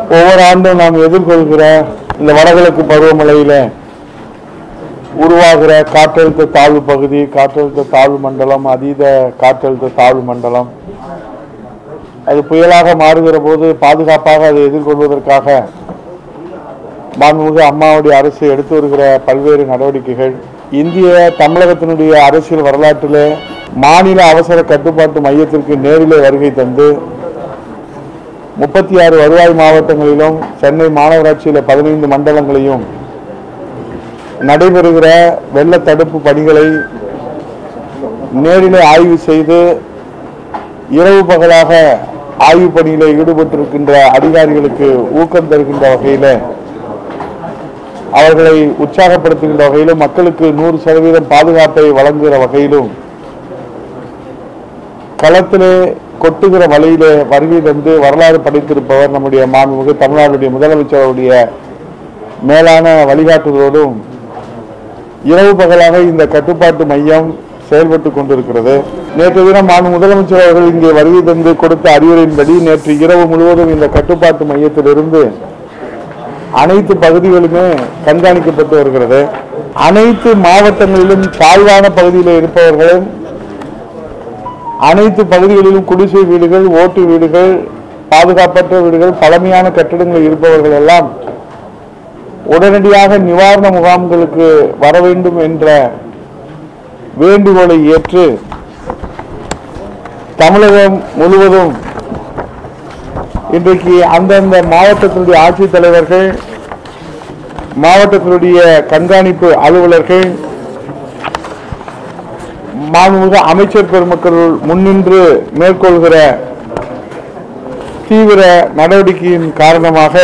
ஒவ்வொரு ஆண்டும் நாம் எதிர்கொள்கிற இந்த வடகிழக்கு பருவமழையில உருவாகிற காற்றழுத்த தாழ்வு பகுதி காற்றழுத்த தாழ்வு மண்டலம் அதீத காற்றழுத்த தாழ்வு மண்டலம் அது புயலாக மாறுகிற போது பாதுகாப்பாக அதை எதிர்கொள்வதற்காக மாண்புமிகு அம்மாவுடைய அரசு எடுத்து வருகிற பல்வேறு நடவடிக்கைகள் இந்திய தமிழகத்தினுடைய அரசியல் வரலாற்றிலே மாநில அவசர கட்டுப்பாட்டு மையத்திற்கு நேரிலே வருகை தந்து முப்பத்தி ஆறு வருவாய் மாவட்டங்களிலும் சென்னை மாநகராட்சியில் பதினைந்து மண்டலங்களையும் நடைபெறுகிற வெள்ள தடுப்பு பணிகளை நேரிலே ஆய்வு செய்து இரவு பகலாக ஆய்வு பணியில ஈடுபட்டிருக்கின்ற அதிகாரிகளுக்கு ஊக்கம் தருகின்ற வகையில அவர்களை உற்சாகப்படுத்துகின்ற வகையிலும் மக்களுக்கு நூறு சதவீதம் பாதுகாப்பை வழங்குகிற வகையிலும் களத்திலே கொட்டுகிற வழியிலே வருகை தந்து வரலாறு படைத்திருப்பவர் நம்முடைய மாண்புமிகு தமிழ்நாடுடைய முதலமைச்சருடைய மேலான வழிகாட்டுதலோடும் இரவு பகலாக இந்த கட்டுப்பாட்டு மையம் செயல்பட்டு கொண்டிருக்கிறது நேற்று தினம் மாண்பு முதலமைச்சர் அவர்கள் இங்கே வருகை தந்து கொடுத்த அறிவுரையின்படி நேற்று இரவு முழுவதும் இந்த கட்டுப்பாட்டு மையத்திலிருந்து அனைத்து பகுதிகளுமே கண்காணிக்கப்பட்டு வருகிறது அனைத்து மாவட்டங்களிலும் தாழ்வான பகுதியில் இருப்பவர்களும் அனைத்து பகுதிகளிலும் குடிசை வீடுகள் ஓட்டு வீடுகள் பாதுகாப்பற்ற வீடுகள் பழமையான கட்டிடங்கள் இருப்பவர்கள் எல்லாம் உடனடியாக நிவாரண முகாம்களுக்கு வர வேண்டும் என்ற வேண்டுகோளை ஏற்று தமிழகம் முழுவதும் இன்றைக்கு அந்தந்த மாவட்டத்தினுடைய ஆட்சித்தலைவர்கள் மாவட்டத்தினுடைய கண்காணிப்பு அலுவலர்கள் மாண்புமிகு அமைச்சர் பெருமக்கள் முன்னின்று மேற்கொள்கிற தீவிர நடவடிக்கையின் காரணமாக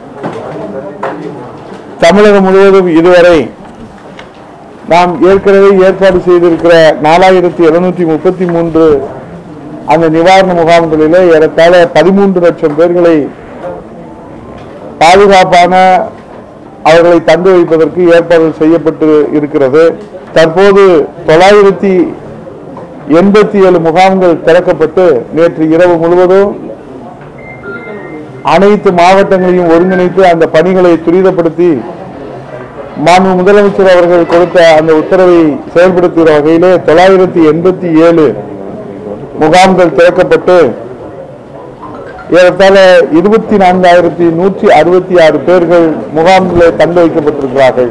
தமிழகம் முழுவதும் இதுவரை நாம் ஏற்கனவே ஏற்பாடு செய்திருக்கிற நாலாயிரத்தி இருநூற்றி முப்பத்தி மூன்று அந்த நிவாரண முகாம்களிலே ஏறத்தாழ பதிமூன்று லட்சம் பேர்களை பாதுகாப்பான அவர்களை தங்க வைப்பதற்கு ஏற்பாடு செய்யப்பட்டு இருக்கிறது தற்போது தொள்ளாயிரத்தி எண்பத்தி ஏழு முகாம்கள் திறக்கப்பட்டு நேற்று இரவு முழுவதும் அனைத்து மாவட்டங்களையும் ஒருங்கிணைத்து அந்த பணிகளை துரிதப்படுத்தி மாண்பு முதலமைச்சர் அவர்கள் கொடுத்த அந்த உத்தரவை செயல்படுத்துகிற வகையிலே தொள்ளாயிரத்தி எண்பத்தி ஏழு முகாம்கள் திறக்கப்பட்டு ஏறத்தாழ இருபத்தி நான்காயிரத்தி நூற்றி அறுபத்தி ஆறு பேர்கள் முகாம்களில் தங்க வைக்கப்பட்டிருக்கிறார்கள்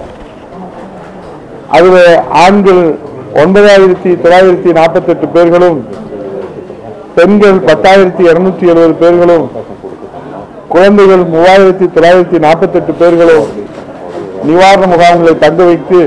அதில் ஆண்கள் ஒன்பதாயிரத்தி தொள்ளாயிரத்தி நாற்பத்தி எட்டு பேர்களும் பெண்கள் பத்தாயிரத்தி இருநூற்றி எழுபது பேர்களும் குழந்தைகள் மூவாயிரத்தி தொள்ளாயிரத்தி நாற்பத்தி எட்டு பேர்களும் நிவாரண முகாம்களை தங்க வைத்து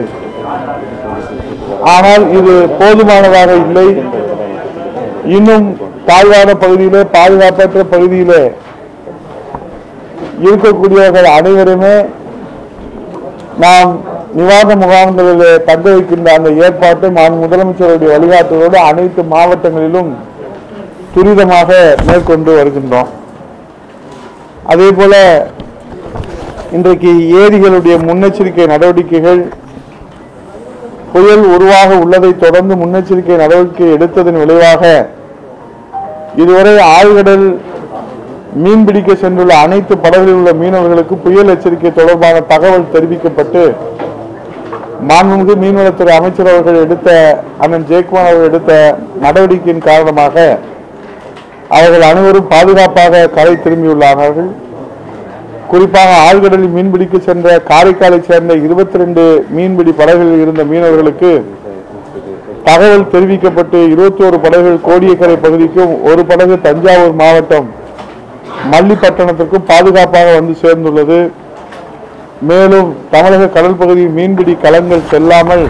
ஆனால் இது போதுமானதாக இல்லை இன்னும் தாழ்வான பகுதியிலே பாதுகாப்பற்ற பகுதியிலே இருக்கக்கூடியவர்கள் அனைவருமே நாம் நிவாரண முகாம்களிலே தங்க வைக்கின்ற அந்த ஏற்பாட்டை மாண்பு முதலமைச்சருடைய வழிகாட்டுதலோடு அனைத்து மாவட்டங்களிலும் துரிதமாக மேற்கொண்டு வருகின்றோம் அதே போல இன்றைக்கு ஏரிகளுடைய முன்னெச்சரிக்கை நடவடிக்கைகள் புயல் உருவாக உள்ளதை தொடர்ந்து முன்னெச்சரிக்கை நடவடிக்கை எடுத்ததன் விளைவாக இதுவரை ஆழ்கடல் மீன்பிடிக்க சென்றுள்ள அனைத்து படகுகளில் உள்ள மீனவர்களுக்கு புயல் எச்சரிக்கை தொடர்பான தகவல் தெரிவிக்கப்பட்டு மாண்புமிகு மீன்வளத்துறை அமைச்சர் அவர்கள் எடுத்த அண்ணன் ஜெயக்குமார் அவர்கள் எடுத்த நடவடிக்கையின் காரணமாக அவர்கள் அனைவரும் பாதுகாப்பாக கரை திரும்பியுள்ளார்கள் குறிப்பாக ஆழ்கடலில் மீன்பிடிக்க சென்ற காரைக்காலை சேர்ந்த இருபத்தி ரெண்டு மீன்பிடி படகுகளில் இருந்த மீனவர்களுக்கு தகவல் தெரிவிக்கப்பட்டு இருபத்தி ஒரு படகுகள் கோடியக்கரை பகுதிக்கும் ஒரு படகு தஞ்சாவூர் மாவட்டம் மல்லிப்பட்டணத்திற்கும் பாதுகாப்பாக வந்து சேர்ந்துள்ளது மேலும் தமிழக கடல் பகுதி மீன்பிடி களங்கள் செல்லாமல்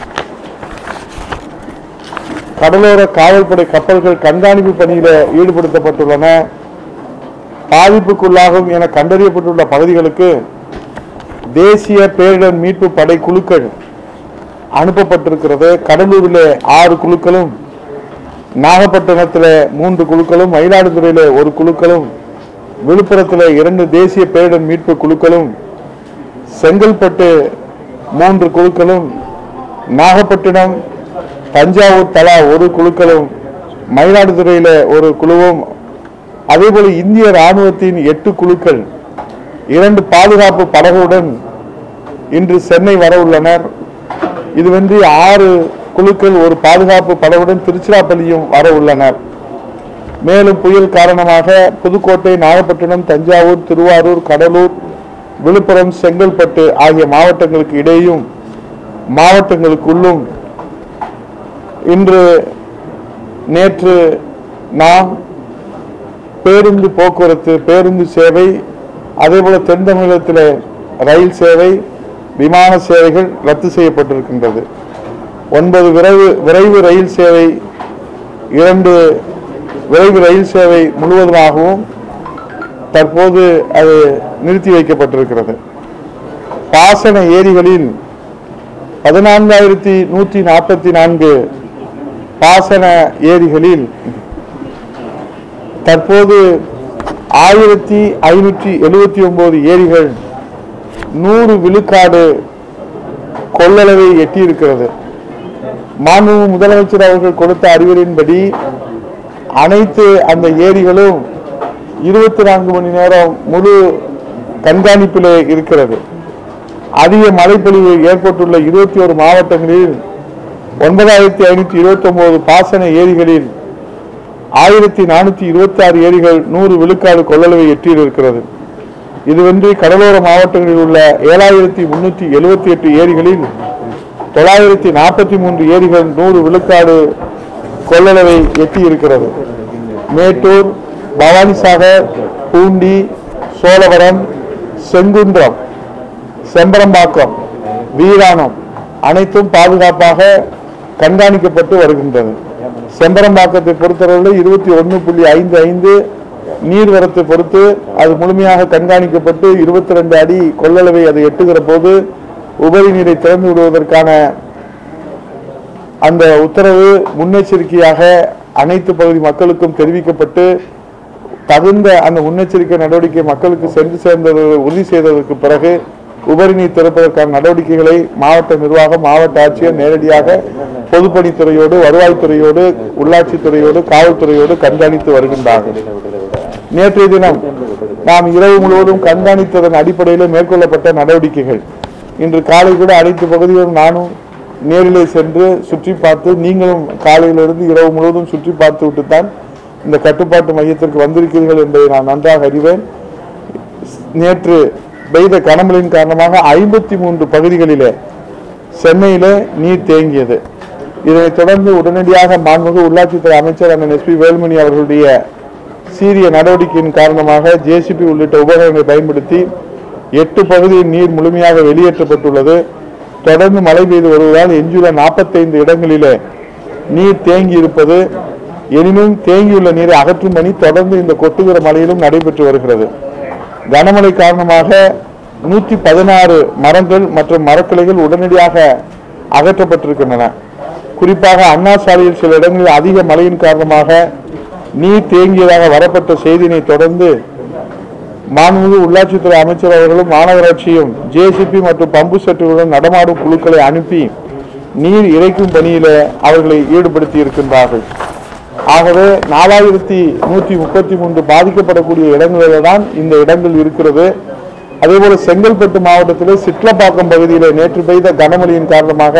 கடலோர காவல்படை கப்பல்கள் கண்காணிப்பு பணியில ஈடுபடுத்தப்பட்டுள்ளன பாதிப்புக்குள்ளாகும் என கண்டறியப்பட்டுள்ள பகுதிகளுக்கு தேசிய பேரிடர் மீட்பு படை குழுக்கள் அனுப்பப்பட்டிருக்கிறது கடலூரிலே ஆறு குழுக்களும் நாகப்பட்டினத்தில் மூன்று குழுக்களும் மயிலாடுதுறையிலே ஒரு குழுக்களும் விழுப்புரத்தில் இரண்டு தேசிய பேரிடர் மீட்பு குழுக்களும் செங்கல்பட்டு மூன்று குழுக்களும் நாகப்பட்டினம் தஞ்சாவூர் தலா ஒரு குழுக்களும் மயிலாடுதுறையில ஒரு குழுவும் அதேபோல இந்திய ராணுவத்தின் எட்டு குழுக்கள் இரண்டு பாதுகாப்பு படகுடன் இன்று சென்னை வர உள்ளனர் இதுவன்றி ஆறு குழுக்கள் ஒரு பாதுகாப்பு படகுடன் திருச்சிராப்பள்ளியும் வர உள்ளனர் மேலும் புயல் காரணமாக புதுக்கோட்டை நாகப்பட்டினம் தஞ்சாவூர் திருவாரூர் கடலூர் விழுப்புரம் செங்கல்பட்டு ஆகிய மாவட்டங்களுக்கு இடையும் மாவட்டங்களுக்குள்ளும் இன்று நேற்று நாம் பேருந்து போக்குவரத்து பேருந்து சேவை அதேபோல தென் தமிழகத்தில் ரயில் சேவை விமான சேவைகள் ரத்து செய்யப்பட்டிருக்கின்றது ஒன்பது விரைவு விரைவு ரயில் சேவை இரண்டு விரைவு ரயில் சேவை முழுவதுமாகவும் தற்போது அது நிறுத்தி வைக்கப்பட்டிருக்கிறது பாசன ஏரிகளில் பதினான்காயிரத்தி நூற்றி நாற்பத்தி நான்கு பாசன ஏரிகளில் தற்போது ஆயிரத்தி ஐநூற்றி எழுபத்தி ஒன்பது ஏரிகள் நூறு விழுக்காடு கொள்ளளவை எட்டியிருக்கிறது மாண்பு முதலமைச்சர் அவர்கள் கொடுத்த அறிவுரையின்படி அனைத்து அந்த ஏரிகளும் இருபத்தி நான்கு மணி நேரம் முழு கண்காணிப்பிலே இருக்கிறது அதிக மழைப்பொழிவு ஏற்பட்டுள்ள இருபத்தி ஒரு மாவட்டங்களில் ஒன்பதாயிரத்தி ஐநூற்றி இருபத்தி ஒன்பது பாசன ஏரிகளில் ஆயிரத்தி நானூற்றி இருபத்தி ஆறு ஏரிகள் நூறு விழுக்காடு கொள்ளளவை எட்டியிருக்கிறது இதுவன்றி கடலோர மாவட்டங்களில் உள்ள ஏழாயிரத்தி முன்னூற்றி எழுபத்தி எட்டு ஏரிகளில் தொள்ளாயிரத்தி நாற்பத்தி மூன்று ஏரிகள் நூறு விழுக்காடு கொள்ளளவை எட்டியிருக்கிறது மேட்டூர் பவானிசாகர் பூண்டி சோழவரம் செங்குன்றம் செம்பரம்பாக்கம் வீராணம் அனைத்தும் பாதுகாப்பாக கண்காணிக்கப்பட்டு வருகின்றது செம்பரம்பாக்கத்தை பொறுத்தவரையில் இருபத்தி ஒன்று புள்ளி ஐந்து ஐந்து நீர்வரத்தை பொறுத்து அது முழுமையாக கண்காணிக்கப்பட்டு இருபத்தி ரெண்டு அடி கொள்ளளவை அது எட்டுகிற போது உபரி நீரை திறந்து விடுவதற்கான அந்த உத்தரவு முன்னெச்சரிக்கையாக அனைத்து பகுதி மக்களுக்கும் தெரிவிக்கப்பட்டு தகுந்த அந்த முன்னெச்சரிக்கை நடவடிக்கை மக்களுக்கு சென்று சேர்ந்ததை உறுதி செய்ததற்கு பிறகு உபரி நீர் திறப்பதற்கான நடவடிக்கைகளை மாவட்ட நிர்வாகம் மாவட்ட ஆட்சியர் நேரடியாக பொதுப்பணித்துறையோடு வருவாய்த்துறையோடு உள்ளாட்சித்துறையோடு காவல்துறையோடு கண்காணித்து வருகின்றார்கள் நேற்றைய தினம் நாம் இரவு முழுவதும் கண்காணித்ததன் அடிப்படையில் மேற்கொள்ளப்பட்ட நடவடிக்கைகள் இன்று காலை கூட அனைத்து பகுதிகளும் நானும் நேரிலே சென்று சுற்றி பார்த்து நீங்களும் காலையிலிருந்து இரவு முழுவதும் சுற்றி பார்த்து விட்டுத்தான் இந்த கட்டுப்பாட்டு மையத்திற்கு வந்திருக்கிறீர்கள் என்பதை நான் நன்றாக அறிவேன் நேற்று பெய்த கனமழையின் காரணமாக ஐம்பத்தி மூன்று பகுதிகளிலே சென்னையிலே நீர் தேங்கியது இதனைத் தொடர்ந்து உடனடியாக மாண்புமிகு உள்ளாட்சித்துறை அமைச்சர் அண்ணன் எஸ்பி வேலுமணி அவர்களுடைய சீரிய நடவடிக்கையின் காரணமாக ஜேசிபி உள்ளிட்ட உபகரணங்களை பயன்படுத்தி எட்டு பகுதியில் நீர் முழுமையாக வெளியேற்றப்பட்டுள்ளது தொடர்ந்து மழை பெய்து வருவதால் எஞ்சியுள்ள நாற்பத்தைந்து இடங்களிலே நீர் தேங்கி இருப்பது எனினும் தேங்கியுள்ள நீரை அகற்றும் பணி தொடர்ந்து இந்த கொட்டுகிற மழையிலும் நடைபெற்று வருகிறது கனமழை காரணமாக நூற்றி பதினாறு மரங்கள் மற்றும் மரக்கிளைகள் உடனடியாக அகற்றப்பட்டிருக்கின்றன குறிப்பாக அண்ணா சாலையில் சில இடங்களில் அதிக மழையின் காரணமாக நீர் தேங்கியதாக வரப்பட்ட செய்தியினை தொடர்ந்து மாண்புமிகு உள்ளாட்சித்துறை அமைச்சர் அவர்களும் மாநகராட்சியும் ஜேசிபி மற்றும் பம்பு செட்டுகளுடன் நடமாடும் குழுக்களை அனுப்பி நீர் இறைக்கும் பணியில அவர்களை ஈடுபடுத்தி இருக்கின்றார்கள் ஆகவே நாலாயிரத்தி நூற்றி முப்பத்தி மூன்று பாதிக்கப்படக்கூடிய இடங்களில் தான் இந்த இடங்கள் இருக்கிறது அதேபோல செங்கல்பட்டு மாவட்டத்திலே சிட்லப்பாக்கம் பகுதியிலே நேற்று பெய்த கனமழையின் காரணமாக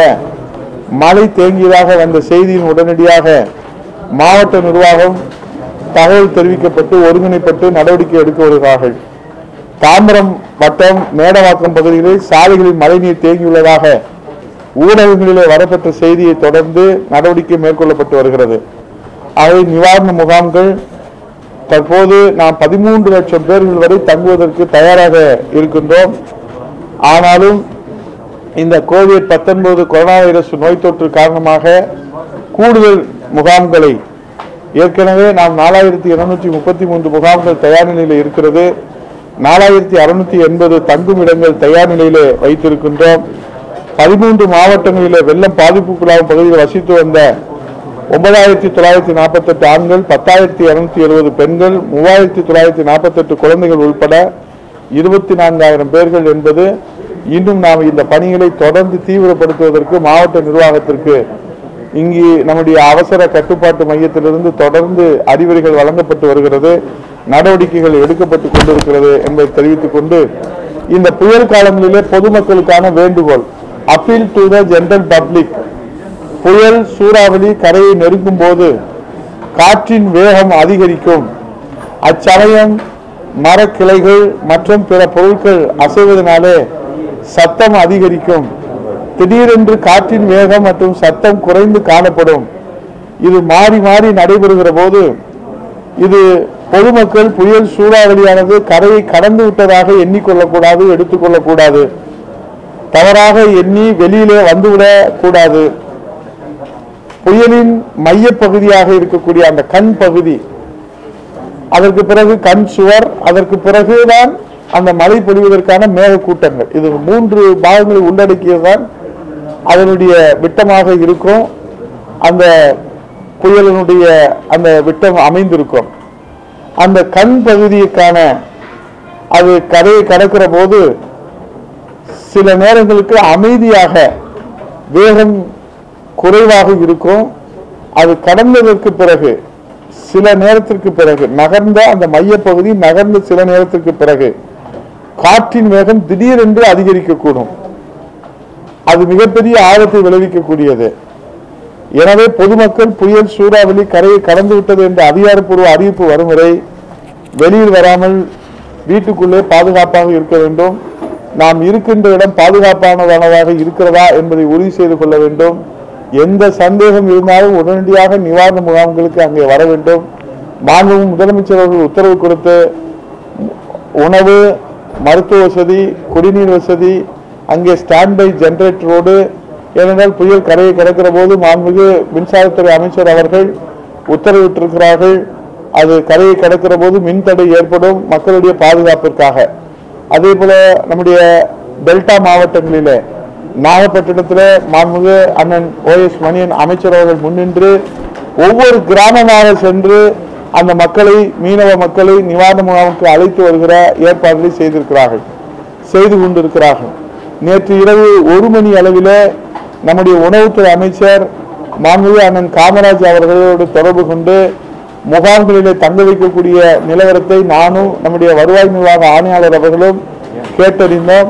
மழை தேங்கியதாக வந்த செய்தியின் உடனடியாக மாவட்ட நிர்வாகம் தகவல் தெரிவிக்கப்பட்டு ஒருங்கிணைப்பட்டு நடவடிக்கை எடுக்க வருகிறார்கள் தாம்பரம் வட்டம் மேடவாக்கம் பகுதிகளில் சாலைகளில் மழைநீர் தேங்கியுள்ளதாக ஊடகங்களிலே வரப்பெற்ற செய்தியை தொடர்ந்து நடவடிக்கை மேற்கொள்ளப்பட்டு வருகிறது அவை நிவாரண முகாம்கள் தற்போது நாம் பதிமூன்று லட்சம் பேர்கள் வரை தங்குவதற்கு தயாராக இருக்கின்றோம் ஆனாலும் இந்த கோவிட் 19 கொரோனா வைரஸ் நோய் தொற்று காரணமாக கூடுதல் முகாம்களை ஏற்கனவே நாம் நாலாயிரத்தி இருநூற்றி முப்பத்தி மூன்று முகாம்கள் தயார் நிலையில் இருக்கிறது நாலாயிரத்தி அறுநூத்தி எண்பது தங்கும் இடங்கள் தயார் நிலையிலே வைத்திருக்கின்றோம் பதிமூன்று மாவட்டங்களிலே வெள்ளம் பாதிப்புக்குள்ளாகும் பகுதியில் வசித்து வந்த ஒன்பதாயிரத்தி தொள்ளாயிரத்தி நாற்பத்தெட்டு ஆண்கள் பத்தாயிரத்தி இருநூத்தி எழுபது பெண்கள் மூவாயிரத்தி தொள்ளாயிரத்தி நாற்பத்தெட்டு குழந்தைகள் உட்பட இருபத்தி நான்காயிரம் பேர்கள் என்பது இன்னும் நாம் இந்த பணிகளை தொடர்ந்து தீவிரப்படுத்துவதற்கு மாவட்ட நிர்வாகத்திற்கு இங்கு நம்முடைய அவசர கட்டுப்பாட்டு மையத்திலிருந்து தொடர்ந்து அறிவுரைகள் வழங்கப்பட்டு வருகிறது நடவடிக்கைகள் எடுக்கப்பட்டு கொண்டிருக்கிறது என்பதை தெரிவித்துக் கொண்டு இந்த புயல் காலங்களிலே பொதுமக்களுக்கான வேண்டுகோள் appeal to the general public புயல் சூறாவளி கரையை நெருங்கும் போது காற்றின் வேகம் அதிகரிக்கும் அச்சமயம் மரக்கிளைகள் மற்றும் பிற பொருட்கள் அசைவதனாலே சத்தம் அதிகரிக்கும் திடீரென்று காற்றின் வேகம் மற்றும் சத்தம் குறைந்து காணப்படும் இது மாறி மாறி நடைபெறுகிற போது இது பொதுமக்கள் புயல் சூறாவளியானது கரையை கடந்து விட்டதாக எண்ணிக்கொள்ளக்கூடாது எடுத்துக்கொள்ளக்கூடாது தவறாக எண்ணி வெளியிலே வந்துவிடக் கூடாது புயலின் மையப்பகுதியாக இருக்கக்கூடிய அந்த கண் பகுதி அதற்கு பிறகு கண் சுவர் அதற்கு பிறகுதான் அந்த மழை பொழிவதற்கான மேகக்கூட்டங்கள் இது மூன்று பாகங்களை உள்ளடக்கியதுதான் அதனுடைய விட்டமாக இருக்கும் அந்த புயலினுடைய அந்த விட்டம் அமைந்திருக்கும் அந்த கண் பகுதிக்கான அது கரையை கடக்கிற போது சில நேரங்களுக்கு அமைதியாக வேகம் குறைவாக இருக்கும் அது கடந்ததற்கு பிறகு சில நேரத்திற்கு பிறகு நகர்ந்த அந்த மையப்பகுதி நகர்ந்த சில நேரத்திற்கு பிறகு காற்றின் வேகம் திடீரென்று அதிகரிக்கக்கூடும் அது மிகப்பெரிய ஆபத்தை விளைவிக்கக்கூடியது எனவே பொதுமக்கள் புயல் சூறாவளி கரையை கடந்து விட்டது என்ற அதிகாரப்பூர்வ அறிவிப்பு வரும் வரை வெளியில் வராமல் வீட்டுக்குள்ளே பாதுகாப்பாக இருக்க வேண்டும் நாம் இருக்கின்ற இடம் பாதுகாப்பானதானதாக இருக்கிறதா என்பதை உறுதி செய்து கொள்ள வேண்டும் எந்த சந்தேகம் இருந்தாலும் உடனடியாக நிவாரண முகாம்களுக்கு அங்கே வர வேண்டும் மாண்பு முதலமைச்சர் அவர்கள் உத்தரவு கொடுத்து உணவு மருத்துவ வசதி குடிநீர் வசதி அங்கே ஸ்டாண்ட் பை ஜெனரேட்டரோடு ஏனென்றால் புயல் கரையை கடக்கிற போது மாண்புமிகு மின்சாரத்துறை அமைச்சர் அவர்கள் உத்தரவிட்டிருக்கிறார்கள் அது கரையை கடக்கிற போது மின்தடை ஏற்படும் மக்களுடைய பாதுகாப்பிற்காக அதே போல நம்முடைய டெல்டா மாவட்டங்களிலே நாகப்பட்டினத்தில் மாண்புமிகு அண்ணன் ஓஎஸ் மணியன் அமைச்சர் அவர்கள் முன்னின்று ஒவ்வொரு கிராமமாக சென்று அந்த மக்களை மீனவ மக்களை நிவாரண முகாமுக்கு அழைத்து வருகிற ஏற்பாடுகளை செய்திருக்கிறார்கள் செய்து கொண்டிருக்கிறார்கள் நேற்று இரவு ஒரு மணி அளவில் நம்முடைய உணவுத்துறை அமைச்சர் மாண்புமிகு அண்ணன் காமராஜ் அவர்களோடு தொடர்பு கொண்டு முகாம்களிலே தங்க வைக்கக்கூடிய நிலவரத்தை நானும் நம்முடைய வருவாய் நிர்வாக ஆணையாளர் அவர்களும் கேட்டறிந்தோம்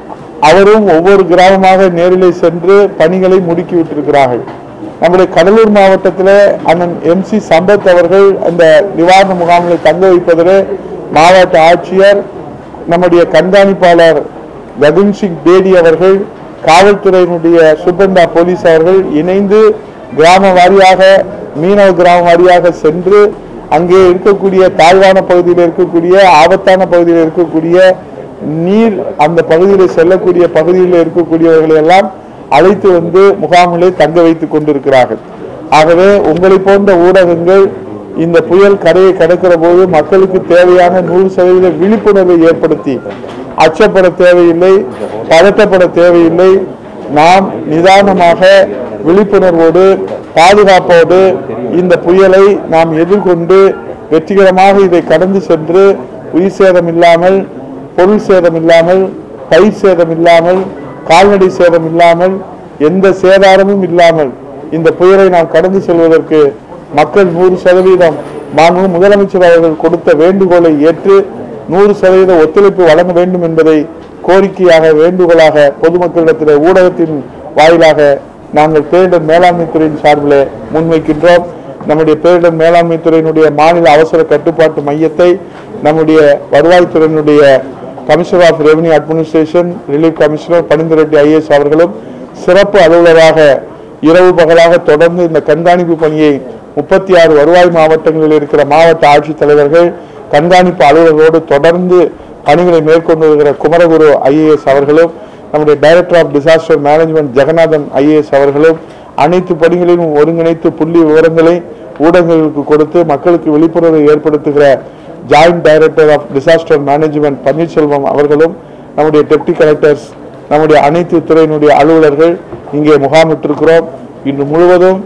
அவரும் ஒவ்வொரு கிராமமாக நேரிலே சென்று பணிகளை முடுக்கி விட்டிருக்கிறார்கள் நம்முடைய கடலூர் மாவட்டத்தில் அண்ணன் எம் சி சம்பத் அவர்கள் அந்த நிவாரண முகாம்களை தங்க வைப்பதில் மாவட்ட ஆட்சியர் நம்முடைய கண்காணிப்பாளர் ககுன் சிங் பேடி அவர்கள் காவல்துறையினுடைய சுப்பந்தா போலீஸ் அவர்கள் இணைந்து கிராம வாரியாக மீனவ கிராம வாரியாக சென்று அங்கே இருக்கக்கூடிய தாழ்வான பகுதியில் இருக்கக்கூடிய ஆபத்தான பகுதியில் இருக்கக்கூடிய நீர் அந்த பகுதியில் செல்லக்கூடிய பகுதியில் இருக்கக்கூடியவர்களை எல்லாம் அழைத்து வந்து முகாமிலே தங்க வைத்துக் கொண்டிருக்கிறார்கள் ஆகவே உங்களை போன்ற ஊடகங்கள் இந்த புயல் கரையை கடக்கிற போது மக்களுக்கு தேவையான நூறு சதவீத விழிப்புணர்வை ஏற்படுத்தி அச்சப்பட தேவையில்லை பதட்டப்பட தேவையில்லை நாம் நிதானமாக விழிப்புணர்வோடு பாதுகாப்போடு இந்த புயலை நாம் எதிர்கொண்டு வெற்றிகரமாக இதை கடந்து சென்று உயிர் சேதம் இல்லாமல் பொருள் சேதம் இல்லாமல் பயிர் சேதம் இல்லாமல் கால்நடை சேதம் இல்லாமல் எந்த சேதாரமும் இல்லாமல் இந்த புயலை நாம் கடந்து செல்வதற்கு மக்கள் நூறு சதவீதம் மாண்பு முதலமைச்சர் அவர்கள் கொடுத்த வேண்டுகோளை ஏற்று நூறு சதவீத ஒத்துழைப்பு வழங்க வேண்டும் என்பதை கோரிக்கையாக வேண்டுகோளாக பொதுமக்களிடத்தில் ஊடகத்தின் வாயிலாக நாங்கள் பேரிடர் மேலாண்மை துறையின் சார்பில் முன்வைக்கின்றோம் நம்முடைய பேரிடர் மேலாண்மை துறையினுடைய மாநில அவசர கட்டுப்பாட்டு மையத்தை நம்முடைய வருவாய்த்துறையினுடைய commissioner of revenue administration relief commissioner பனிந்துரெட்டி IAS அவர்களும் சிறப்பு அலுவலராக இரவு பகலாக தொடர்ந்து இந்த கண்காணிப்பு பணியை முப்பத்தி ஆறு வருவாய் மாவட்டங்களில் இருக்கிற மாவட்ட ஆட்சித்தலைவர்கள் கண்காணிப்பு அலுவலரோடு தொடர்ந்து பணிகளை மேற்கொண்டு வருகிற குமரகுரு ஐஏஎஸ் அவர்களும் நம்முடைய director of disaster management Jeganathan IAS அவர்களும் அனைத்து பணிகளிலும் ஒருங்கிணைத்து புள்ளி விவரங்களை ஊடகங்களுக்கு கொடுத்து மக்களுக்கு விழிப்புணர்வை ஏற்படுத்துகிற joint director of disaster management Panneerselvam அவர்களும் நம்முடைய டெப்டி கலெக்டர்ஸ் நம்முடைய அனைத்து துறையினுடைய அலுவலர்கள் இங்கே முகாமிட்டிருக்கிறோம் இன்று முழுவதும்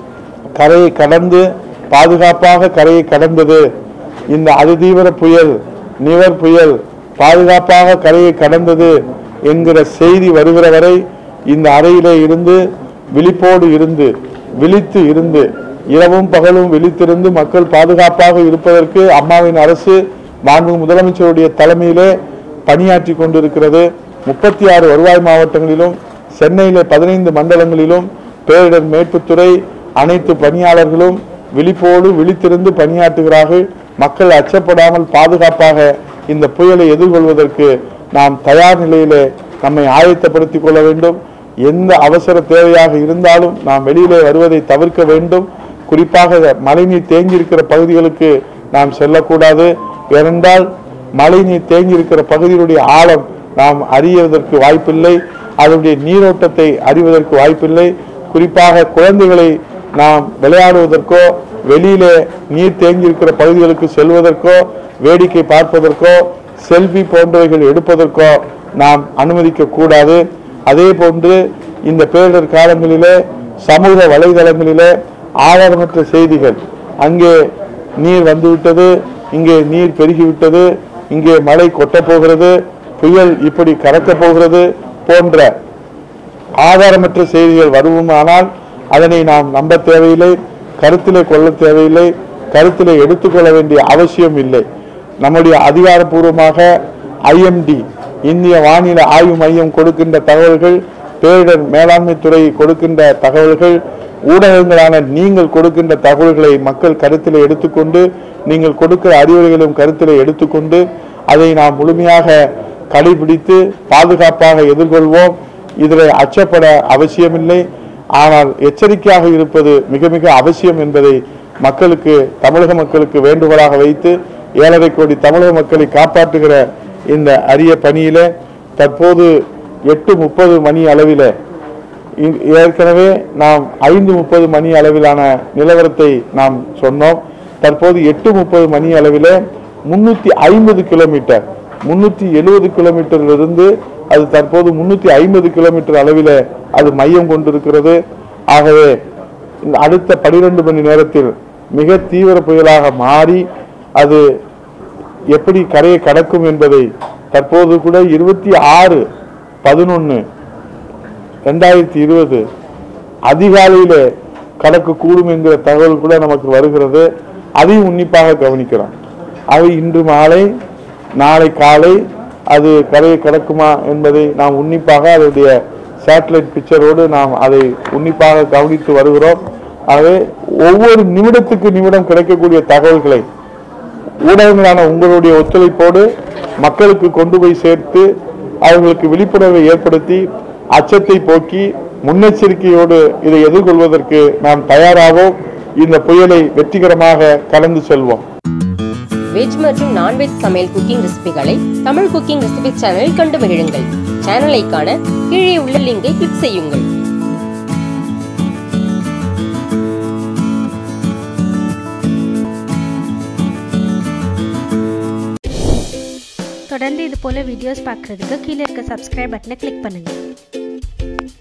கரையை கடந்து பாதுகாப்பாக கரையை கடந்தது இந்த அதிதீவிர புயல் நிவர் புயல் பாதுகாப்பாக கரையை கடந்தது என்கிற செய்தி வருகிற வரை இந்த அறையிலே இருந்து விழிப்போடு இருந்து விழித்து இருந்து இரவும் பகலும் விழித்திருந்து மக்கள் பாதுகாப்பாக இருப்பதற்கு அம்மாவின் அரசு மாண்பு முதலமைச்சருடைய தலைமையிலே பணியாற்றி கொண்டிருக்கிறது முப்பத்தி ஆறு வருவாய் மாவட்டங்களிலும் சென்னையில பதினைந்து மண்டலங்களிலும் பேரிடர் மீட்புத்துறை அனைத்து பணியாளர்களும் விழிப்போடு விழித்திருந்து பணியாற்றுகிறார்கள் மக்கள் அச்சப்படாமல் பாதுகாப்பாக இந்த புயலை எதிர்கொள்வதற்கு நாம் தயார் நிலையிலே நம்மை ஆயத்தப்படுத்திக் கொள்ள வேண்டும் எந்த அவசர தேவையாக இருந்தாலும் நாம் வெளியிலே வருவதை தவிர்க்க வேண்டும் குறிப்பாக மழைநீர் தேங்கி இருக்கிற பகுதிகளுக்கு நாம் செல்லக்கூடாது ஏனென்றால் மழைநீர் தேங்கி இருக்கிற பகுதியினுடைய ஆழம் நாம் அறிவதற்கு வாய்ப்பில்லை அதனுடைய நீரோட்டத்தை அறிவதற்கு வாய்ப்பில்லை குறிப்பாக குழந்தைகளை நாம் விளையாடுவதற்கோ வெளியிலே நீர் தேங்கி இருக்கிற பகுதிகளுக்கு செல்வதற்கோ வேடிக்கை பார்ப்பதற்கோ செல்ஃபி போன்றவைகள் எடுப்பதற்கோ நாம் அனுமதிக்க கூடாது அதே போன்று இந்த பேரிடர் காலங்களிலே சமூக வலைதளங்களிலே ஆதாரமற்ற செய்திகள் அங்கே நீர் வந்துவிட்டது இங்கே நீர் பெருகிவிட்டது இங்கே மழை கொட்டப் போகிறது புயல் இப்படி கறக்கப் போகிறது போன்ற ஆதாரமற்ற செய்திகள் வருவோமானால் அதனை நாம் நம்ப தேவையில்லை கருத்திலே கொள்ள தேவையில்லை கருத்திலே எடுத்துக்கொள்ள வேண்டிய அவசியம் இல்லை நம்முடைய அதிகாரப்பூர்வமாக ஐஎம்டி இந்திய வானிலை ஆய்வு மையம் கொடுக்கின்ற தகவல்கள் பேரிடர் மேலாண்மை துறை கொடுக்கின்ற தகவல்கள் ஊடகங்களான நீங்கள் கொடுக்கின்ற தகவல்களை மக்கள் கருத்திலே எடுத்துக்கொண்டு நீங்கள் கொடுக்கிற அறிவுரைகளும் கருத்திலே எடுத்துக்கொண்டு அதை நாம் முழுமையாக கடைபிடித்து பாதுகாப்பாக எதிர்கொள்வோம் இதில் அச்சப்பட அவசியமில்லை ஆனால் எச்சரிக்கையாக இருப்பது மிக மிக அவசியம் என்பதை மக்களுக்கு தமிழக மக்களுக்கு வேண்டுகோளாக வைத்து ஏழரை கோடி தமிழக மக்களை காப்பாற்றுகிற இந்த அரிய பணியில தற்போது எட்டு முப்பது மணி அளவில் ஏற்கனவே நாம் ஐந்து முப்பது மணி அளவிலான நிலவரத்தை நாம் சொன்னோம் தற்போது எட்டு முப்பது மணி அளவில் முன்னூத்தி ஐம்பது கிலோமீட்டர் முன்னூத்தி எழுபது கிலோமீட்டரிலிருந்து அது தற்போது முன்னூத்தி ஐம்பது கிலோமீட்டர் அளவில் அது மையம் கொண்டிருக்கிறது ஆகவே இந்த அடுத்த பனிரெண்டு மணி நேரத்தில் மிக தீவிர புயலாக மாறி அது எப்படி கரையை கடக்கும் என்பதை தற்போது கூட இருபத்தி ஆறு பதினொன்று ரெண்டாயிரத்தி இருபது அதிகாலையிலே கடக்கக்கூடும் என்கிற தகவல் கூட நமக்கு வருகிறது அதையும் உன்னிப்பாக கவனிக்கிறோம் அவை இன்று மாலை நாளை காலை அது கரையை கடக்குமா என்பதை நாம் உன்னிப்பாக அதனுடைய சேட்டலைட் பிக்சரோடு நாம் அதை உன்னிப்பாக கவனித்து வருகிறோம் ஆகவே ஒவ்வொரு நிமிடத்துக்கு நிமிடம் கிடைக்கக்கூடிய தகவல்களை ஊடகங்களான உங்களுடைய ஒத்துழைப்போடு மக்களுக்கு கொண்டு போய் சேர்த்து அவர்களுக்கு விழிப்புணர்வை ஏற்படுத்தி அச்சத்தை போக்கி முன்னெச்சரிக்கையோடு இதை எதிர்கொள்வதற்கு நாம் தயாராவோம் இந்த புயலை வெற்றிகரமாக கடந்து செல்வோம் வெஜ் மற்றும் நான்வெஜ் சமையல் குக்கிங் ரெசிபிகளை தமிழ் குக்கிங் ரெசிபி சேனலில் கண்டு மகிழுங்கள் சேனலை காண கீழே உள்ள லிங்கை கிளிக் செய்யுங்கள் தொடர்ந்து இது போல வீடியோஸ் பார்க்குறதுக்கு கீழே இருக்க சப்ஸ்கிரைப் பட்டனை கிளிக் பண்ணுங்கள்